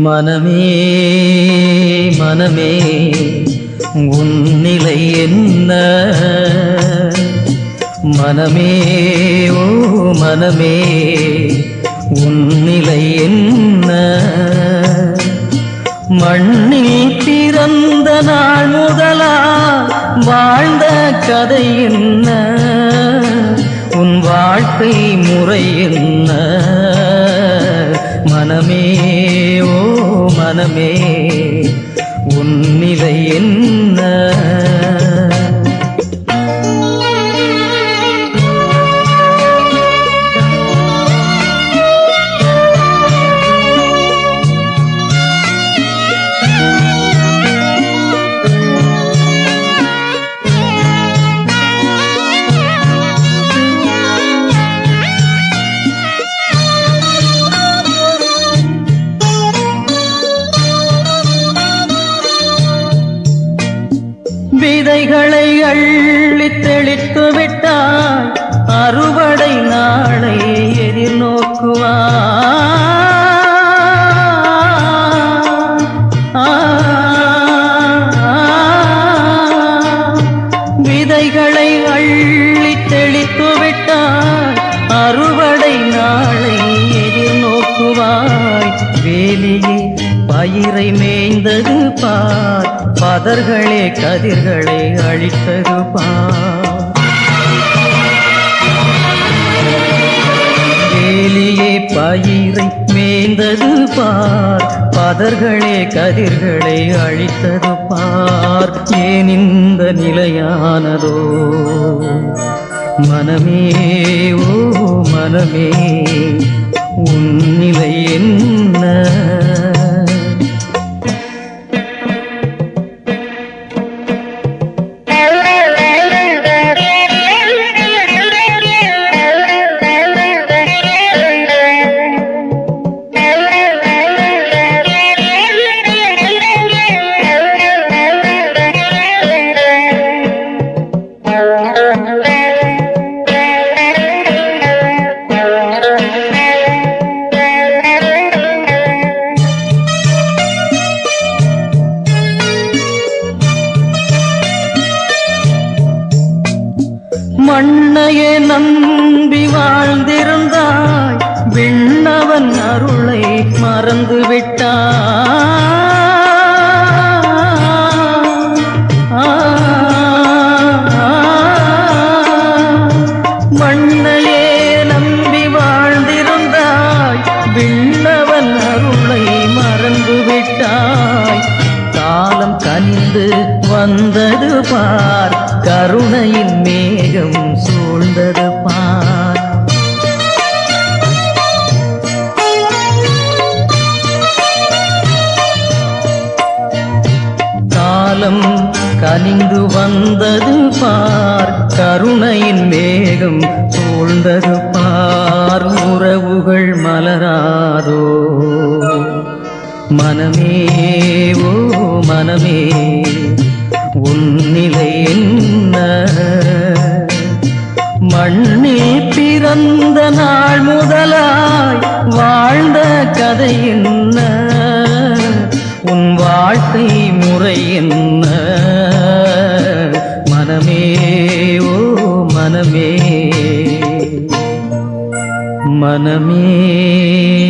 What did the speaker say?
மனமே மனமே உன் நிலை என்ன மனமே ஓ மனமே உன் நிலை என்ன மண்ணில் பிறந்த நாள் முதலா வாழ்ந்த கதை என்ன உன் வாழ்க்கை முறை என்ன மனமே ஓ மனமே உன் நிலை என்ன விதைகளை அள்ளி தெளித்து விட்டாய் அறுவடை நாளை எதிர்நோக்குவாய் விதைகளை அள்ளி தெளித்து விட்டாய் அறுவடை நாளை எதிர்நோக்குவாய் வேலியே பயிரை மேய்ந்தது பார் பதர்களே கதிர்களை அழித்தது பார் வேலியே பயிரை மேய்ந்தது பார் பதர்களே கதிர்களை அழித்தது பார் ஏன் இந்த நிலையானதோ மனமே ஓ மனமே உன் நிலை என்ன மண்ணையே நம்பி வாழ்ந்திருந்தாய் விண்ணவன் அருளை மறந்து விட்டாய் மண்ணையே நம்பி வாழ்ந்திருந்தாய் விண்ணவன் அருளை மறந்து விட்டாய் காலம் கனிந்து வந்தது பார் கருணையின் மேகம் சூழ்ந்தது பார் காலம் கனிந்து வந்தது பார் கருணையின் மேகம் சூழ்ந்தது பார் உறவுகள் மலராதோ மனமே ஓ மனமே உன் நிலை என்ன மண்ணில் பிறந்த நாள் முதலாய் வாழ்ந்த கதை என்ன உன் வாழ்க்கை முறை என்ன மனமே ஓ மனமே மனமே